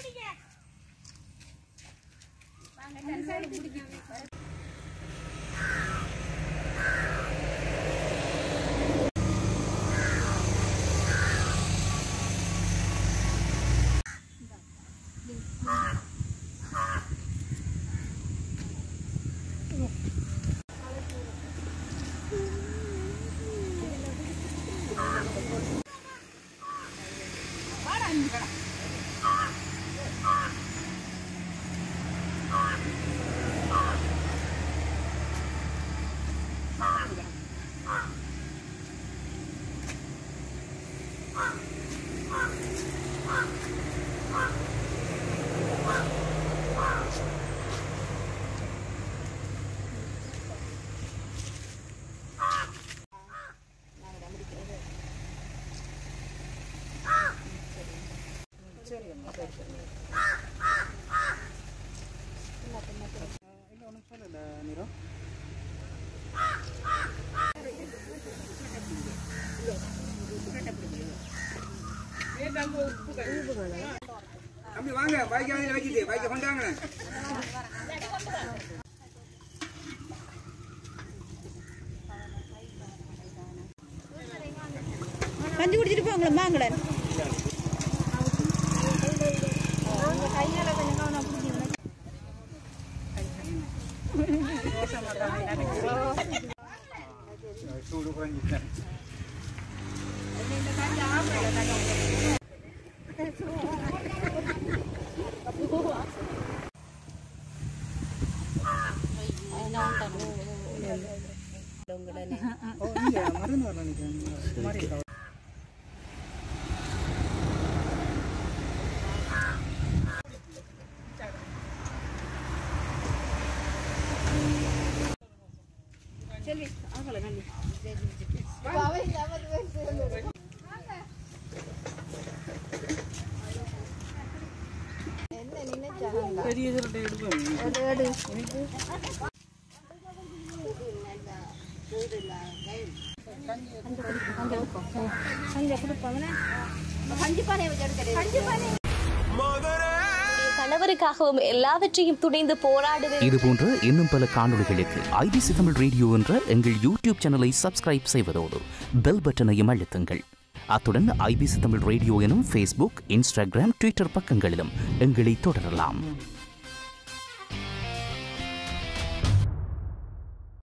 இல்லை ஒன்றும் சொல்லல நீரோ தம்பி வாங்க பைக் அதில் வச்சுட்டு பைக்கை கொண்டாங்க கஞ்சி குடிச்சிட்டு போங்களேன் வாங்களேன் சூடு குறைஞ்சிட்டேன் ஓ இங்கே மருந்து வரல நினைக்கிறேன் மாதிரி இருக்கா? பெரிய சிரட்டை எடுப்பேன் கணவருக்காகவும் எல்லாவற்றையும் துணிந்து போராடுவேன் இது போன்ற இன்னும் பல காணொளிகளுக்கு ஐபிசி தமிழ் ரேடியோ என்ற எங்கள் யூடியூப் சேனலை சப்ஸ்கிரைப் செய்வதோடு பெல் பட்டனையும் அழுத்துங்கள் அத்துடன் ஐபிசி தமிழ் ரேடியோ எனும் ஃபேஸ்புக் இன்ஸ்டாகிராம் ட்விட்டர் பக்கங்களிலும் எங்களை தொடரலாம்